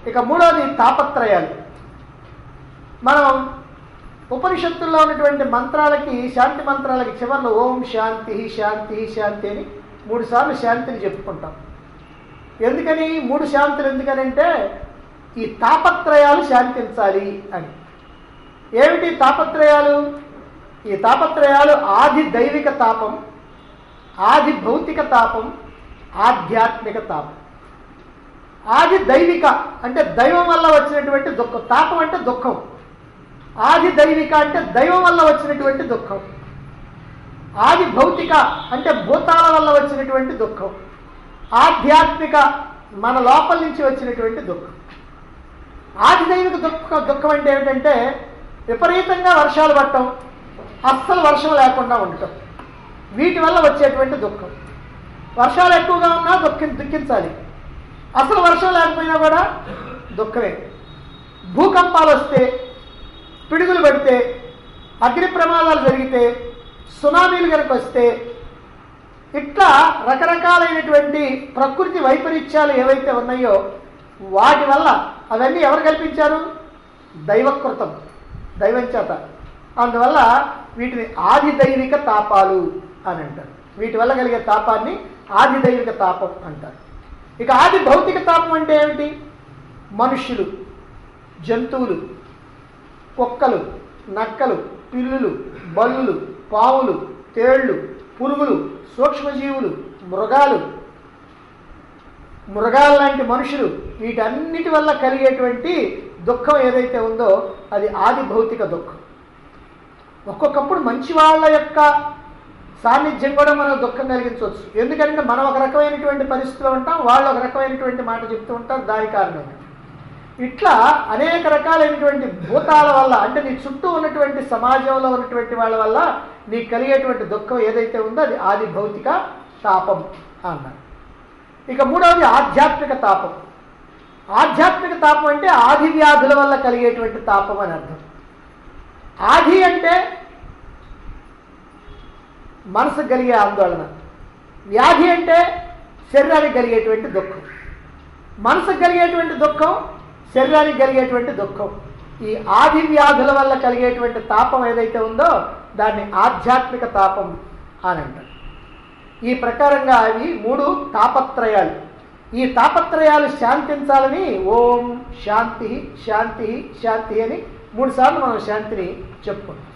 ఇక మూడవది తాపత్రయాలు మనం ఉపనిషత్తుల్లో ఉన్నటువంటి మంత్రాలకి శాంతి మంత్రాలకి చివరిలో ఓం శాంతి శాంతి శాంతి అని మూడు సార్లు శాంతిని చెప్పుకుంటాం ఎందుకని మూడు శాంతులు ఎందుకనంటే ఈ తాపత్రయాలు శాంతించాలి అని ఏమిటి తాపత్రయాలు ఈ తాపత్రయాలు ఆది దైవిక తాపం ఆది భౌతిక తాపం ఆధ్యాత్మిక తాపం ఆది దైవిక అంటే దైవం వల్ల వచ్చినటువంటి దుఃఖం తాపం అంటే దుఃఖం ఆది దైవిక అంటే దైవం వల్ల వచ్చినటువంటి దుఃఖం ఆది భౌతిక అంటే భూతాల వల్ల వచ్చినటువంటి దుఃఖం ఆధ్యాత్మిక మన లోపల నుంచి వచ్చినటువంటి దుఃఖం ఆది దైవిక దుఃఖ దుఃఖం అంటే ఏమిటంటే విపరీతంగా వర్షాలు పడటం అస్సలు వర్షం లేకుండా ఉండటం వీటి వల్ల వచ్చేటువంటి దుఃఖం వర్షాలు ఎక్కువగా ఉన్నా దుఃఖి దుఃఖించాలి అసలు వర్షం లేకపోయినా కూడా దుఃఖమే భూకంపాలు వస్తే పిడుగులు పడితే అగ్ని ప్రమాదాలు జరిగితే సునామీలు కనుక వస్తే ఇట్లా రకరకాలైనటువంటి ప్రకృతి వైపరీత్యాలు ఏవైతే ఉన్నాయో వాటి వల్ల అవన్నీ ఎవరు కల్పించారు దైవకృతం దైవం చేత అందువల్ల వీటిని ఆది దైవిక తాపాలు అని అంటారు వీటి వల్ల కలిగే తాపాన్ని ఆది దైవిక తాపం అంటారు ఇక ఆది భౌతిక తాపం అంటే ఏమిటి మనుష్యులు జంతువులు కుక్కలు నక్కలు పిల్లులు బల్లులు పావులు తేళ్లు పురుగులు సూక్ష్మజీవులు మృగాలు మృగాల లాంటి మనుషులు వీటన్నిటి వల్ల కలిగేటువంటి దుఃఖం ఏదైతే ఉందో అది ఆది భౌతిక దుఃఖం ఒక్కొక్కప్పుడు మంచి వాళ్ళ యొక్క సాన్నిధ్యం కూడా మనం దుఃఖం కలిగించవచ్చు ఎందుకంటే మనం ఒక రకమైనటువంటి పరిస్థితిలో ఉంటాం వాళ్ళు ఒక రకమైనటువంటి మాట చెప్తూ ఉంటారు దాని కారణంగా ఇట్లా అనేక రకాలైనటువంటి భూతాల వల్ల అంటే నీ చుట్టూ ఉన్నటువంటి సమాజంలో ఉన్నటువంటి వాళ్ళ వల్ల నీకు కలిగేటువంటి దుఃఖం ఏదైతే ఉందో అది ఆది భౌతిక తాపం అన్నారు ఇక మూడవది ఆధ్యాత్మిక తాపం ఆధ్యాత్మిక తాపం అంటే ఆది వ్యాధుల వల్ల కలిగేటువంటి తాపం అని అర్థం ఆది అంటే మనసుకు కలిగే ఆందోళన వ్యాధి అంటే శరీరానికి కలిగేటువంటి దుఃఖం మనసుకు కలిగేటువంటి దుఃఖం శరీరానికి కలిగేటువంటి దుఃఖం ఈ ఆది వ్యాధుల వల్ల కలిగేటువంటి తాపం ఏదైతే ఉందో దాన్ని ఆధ్యాత్మిక తాపం అని అంటారు ఈ ప్రకారంగా అవి మూడు తాపత్రయాలు ఈ తాపత్రయాలు శాంతించాలని ఓం శాంతి శాంతి శాంతి అని మూడు సార్లు మనం శాంతిని చెప్పుకుంటాం